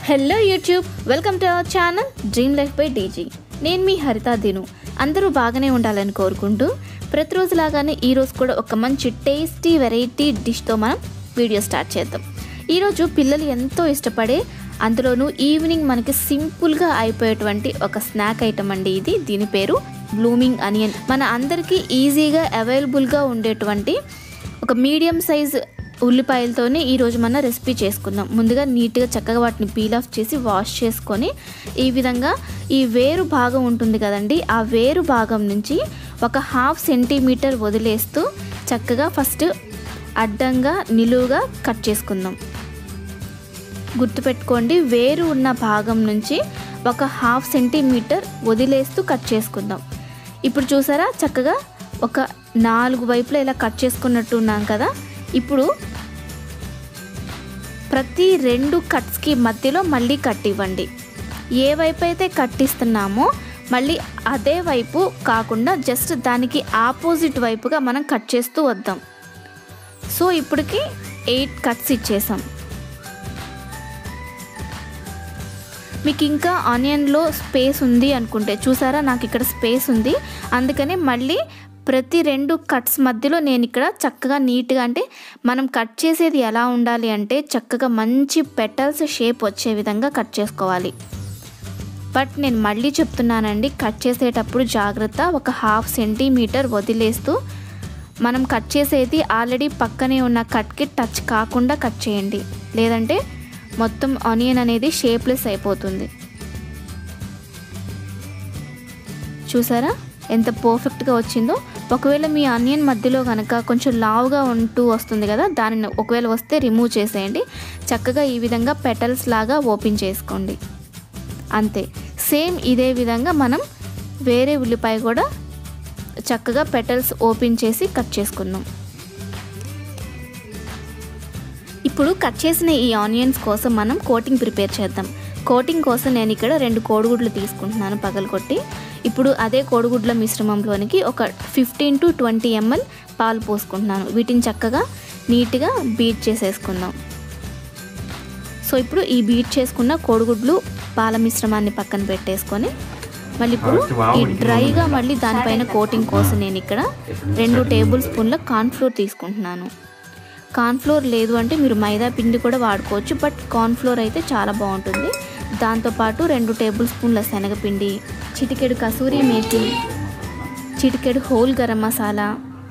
hello YouTube welcome to our channel dream life by D G మీ హరిత దిను అందరూ బాగానే ఉండాలని కోరుకుంటూ ప్రతిరోజు లాగానే ఈరోజు కూడా ఒక మంచి టేస్టీ వెరైటీ డిష్తో మనం వీడియో స్టార్ట్ చేద్దాం ఈరోజు పిల్లలు ఎంతో ఇష్టపడే అందులోనూ ఈవినింగ్ మనకి సింపుల్గా అయిపోయేటువంటి ఒక స్నాక్ ఐటమ్ అండి ఇది దీని పేరు బ్లూమింగ్ అనియన్ మన అందరికీ ఈజీగా అవైలబుల్గా ఉండేటువంటి ఒక మీడియం సైజ్ ఉల్లిపాయలతోనే ఈరోజు మన రెసిపీ చేసుకుందాం ముందుగా నీట్గా చక్కగా వాటిని పీల్ ఆఫ్ చేసి వాష్ చేసుకొని ఈ విధంగా ఈ వేరు భాగం ఉంటుంది కదండి ఆ వేరు భాగం నుంచి ఒక హాఫ్ సెంటీమీటర్ వదిలేస్తూ చక్కగా ఫస్ట్ అడ్డంగా నిలువుగా కట్ చేసుకుందాం గుర్తుపెట్టుకోండి వేరు ఉన్న భాగం నుంచి ఒక హాఫ్ సెంటీమీటర్ వదిలేస్తూ కట్ చేసుకుందాం ఇప్పుడు చూసారా చక్కగా ఒక నాలుగు వైపులా ఇలా కట్ చేసుకున్నట్టు ఉన్నాం కదా ఇప్పుడు ప్రతి రెండు కట్స్కి మధ్యలో మళ్ళీ కట్ ఇవ్వండి ఏ వైపు అయితే కట్టిస్తున్నామో మళ్ళీ అదే వైపు కాకుండా జస్ట్ దానికి ఆపోజిట్ వైపుగా మనం కట్ చేస్తూ వద్దాం సో ఇప్పటికి ఎయిట్ కట్స్ ఇచ్చేసాం మీకు ఇంకా ఆనియన్లో స్పేస్ ఉంది అనుకుంటే చూసారా నాకు ఇక్కడ స్పేస్ ఉంది అందుకనే మళ్ళీ ప్రతి రెండు కట్స్ మధ్యలో నేను ఇక్కడ చక్కగా నీట్గా అంటే మనం కట్ చేసేది ఎలా ఉండాలి అంటే చక్కగా మంచి పెటల్స్ షేప్ వచ్చే విధంగా కట్ చేసుకోవాలి బట్ నేను మళ్ళీ చెప్తున్నానండి కట్ చేసేటప్పుడు జాగ్రత్త ఒక హాఫ్ సెంటీమీటర్ వదిలేస్తూ మనం కట్ చేసేది ఆల్రెడీ పక్కనే ఉన్న కట్కి టచ్ కాకుండా కట్ చేయండి లేదంటే మొత్తం ఆనియన్ అనేది షేప్లెస్ అయిపోతుంది చూసారా ఎంత పర్ఫెక్ట్గా వచ్చిందో ఒకవేళ మీ ఆనియన్ మధ్యలో కనుక కొంచెం లావుగా ఉంటూ వస్తుంది కదా దానిని ఒకవేళ వస్తే రిమూవ్ చేసేయండి చక్కగా ఈ విధంగా పెటల్స్ లాగా ఓపెన్ చేసుకోండి అంతే సేమ్ ఇదే విధంగా మనం వేరే ఉల్లిపాయ కూడా చక్కగా పెటల్స్ ఓపెన్ చేసి కట్ చేసుకుందాం ఇప్పుడు కట్ చేసిన ఈ ఆనియన్స్ కోసం మనం కోటింగ్ ప్రిపేర్ చేద్దాం కోటింగ్ కోసం నేను ఇక్కడ రెండు కోడిగుడ్లు తీసుకుంటున్నాను పగలగొట్టి ఇప్పుడు అదే కోడిగుడ్ల మిశ్రమంలోనికి ఒక ఫిఫ్టీన్ టు ట్వంటీ ఎంఎల్ పాలు పోసుకుంటున్నాను వీటిని చక్కగా నీట్గా బీట్ చేసేసుకుందాం సో ఇప్పుడు ఈ బీట్ చేసుకున్న కోడిగుడ్లు పాల మిశ్రమాన్ని పక్కన పెట్టేసుకొని మళ్ళీ ఇప్పుడు ఈ డ్రైగా మళ్ళీ దానిపైన కోటింగ్ కోసం నేను ఇక్కడ రెండు టేబుల్ స్పూన్ల కార్న్ఫ్లోర్ తీసుకుంటున్నాను కార్న్ఫ్లోర్ లేదు అంటే మీరు మైదా పిండి కూడా వాడుకోవచ్చు బట్ కార్న్ఫ్లోర్ అయితే చాలా బాగుంటుంది దాంతోపాటు రెండు టేబుల్ స్పూన్ల శనగపిండి చిటికెడు కసూరి మేతి చిటికెడు హోల్ గరం మసాలా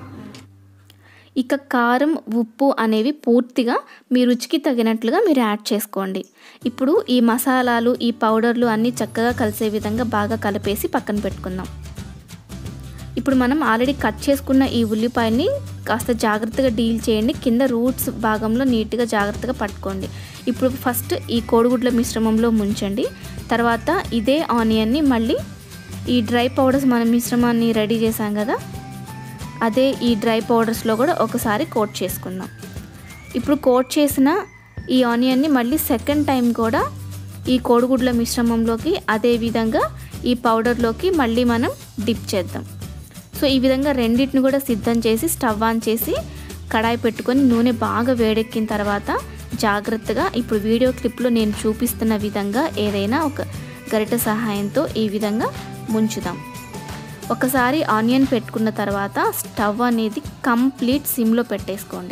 ఇక కారం ఉప్పు అనేవి పూర్తిగా మీ రుచికి తగినట్లుగా మీరు యాడ్ చేసుకోండి ఇప్పుడు ఈ మసాలాలు ఈ పౌడర్లు అన్నీ చక్కగా కలిసే విధంగా బాగా కలిపేసి పక్కన పెట్టుకుందాం ఇప్పుడు మనం ఆల్రెడీ కట్ చేసుకున్న ఈ ఉల్లిపాయని కాస్త జాగ్రత్తగా డీల్ చేయండి కింద రూట్స్ భాగంలో నీట్గా జాగ్రత్తగా పట్టుకోండి ఇప్పుడు ఫస్ట్ ఈ కోడిగుడ్ల మిశ్రమంలో ముంచండి తర్వాత ఇదే ఆనియన్ని మళ్ళీ ఈ డ్రై పౌడర్స్ మన మిశ్రమాన్ని రెడీ చేసాం కదా అదే ఈ డ్రై పౌడర్స్లో కూడా ఒకసారి కోట్ చేసుకుందాం ఇప్పుడు కోట్ చేసిన ఈ ఆనియన్ని మళ్ళీ సెకండ్ టైం కూడా ఈ కోడిగుడ్ల మిశ్రమంలోకి అదే విధంగా ఈ పౌడర్లోకి మళ్ళీ మనం డిప్ చేద్దాం సో ఈ విధంగా రెండింటిని కూడా సిద్ధం చేసి స్టవ్ ఆన్ చేసి కడాయి పెట్టుకొని నూనె బాగా వేడెక్కిన తర్వాత జాగ్రత్తగా ఇప్పుడు వీడియో క్లిప్లో నేను చూపిస్తున్న విధంగా ఏదైనా ఒక గరిట సహాయంతో ఈ విధంగా ముంచుదాం ఒకసారి ఆనియన్ పెట్టుకున్న తర్వాత స్టవ్ అనేది కంప్లీట్ సిమ్లో పెట్టేసుకోండి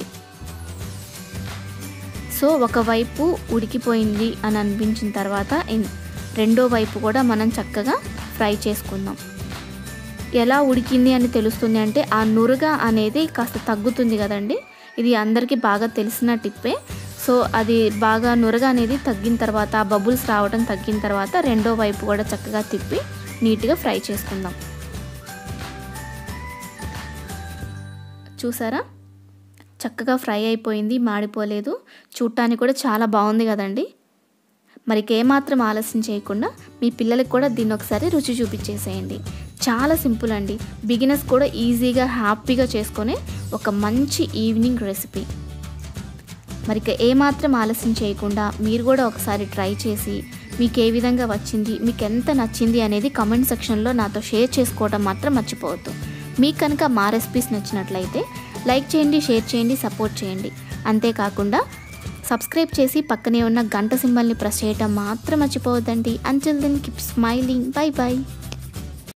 సో ఒకవైపు ఉడికిపోయింది అని అనిపించిన తర్వాత రెండో వైపు కూడా మనం చక్కగా ఫ్రై చేసుకుందాం ఎలా ఉడికింది అని తెలుస్తుంది అంటే ఆ నురగ అనేది కాస్త తగ్గుతుంది కదండి ఇది అందరికీ బాగా తెలిసిన టిప్పే సో అది బాగా నురగ అనేది తగ్గిన తర్వాత ఆ బబుల్స్ రావడం తగ్గిన తర్వాత రెండో వైపు కూడా చక్కగా తిప్పి నీట్గా ఫ్రై చేసుకుందాం చూసారా చక్కగా ఫ్రై అయిపోయింది మాడిపోలేదు చూడటానికి కూడా చాలా బాగుంది కదండి మరి ఏమాత్రం ఆలస్యం చేయకుండా మీ పిల్లలకు కూడా దీన్ని ఒకసారి రుచి చూపించేసేయండి చాలా సింపుల్ అండి బిగినర్స్ కూడా ఈజీగా హ్యాపీగా చేసుకునే ఒక మంచి ఈవినింగ్ రెసిపీ మరి ఏమాత్రం ఆలస్యం చేయకుండా మీరు కూడా ఒకసారి ట్రై చేసి మీకు ఏ విధంగా వచ్చింది మీకు ఎంత నచ్చింది అనేది కమెంట్ సెక్షన్లో నాతో షేర్ చేసుకోవడం మాత్రం మర్చిపోవద్దు మీకు కనుక మా రెసిపీస్ నచ్చినట్లయితే లైక్ చేయండి షేర్ చేయండి సపోర్ట్ చేయండి అంతేకాకుండా సబ్స్క్రైబ్ చేసి పక్కనే ఉన్న గంట సింబల్ని ప్రెస్ చేయటం మాత్రం మర్చిపోవద్దండి until then keep smiling bye by